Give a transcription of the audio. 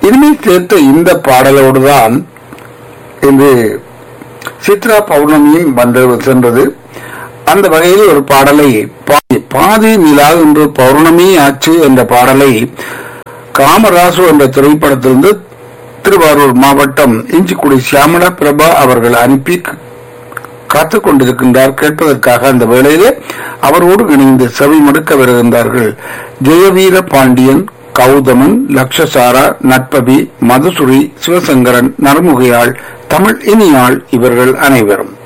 இனிமை சேர்த்த இந்த பாடலோடுதான் இன்று சித்ரா பௌர்ணமியும் வந்து சென்றது அந்த வகையில் ஒரு பாடலை பா- பாதி நிலா என்று பௌர்ணமி ஆச்சு என்ற பாடலை காமராசு என்ற திரைப்படத்திலிருந்து திருவாரூர் மாவட்டம் இஞ்சிக்குடி சியாமலா பிரபா அவர்கள் அனுப்பி காத்துக் கொண்டிருக்கின்றார் கேட்பதற்காக அந்த வேளையிலே அவரோடு இணைந்து செவி மடுக்க வருகின்றார்கள் ஜெயவீர பாண்டியன் கௌதமன் லக்ஷசாரா நட்பவி மதுசுரி சிவசங்கரன் நறுமுகையாள் தமிழ் இனியாள் இவர்கள் அனைவரும்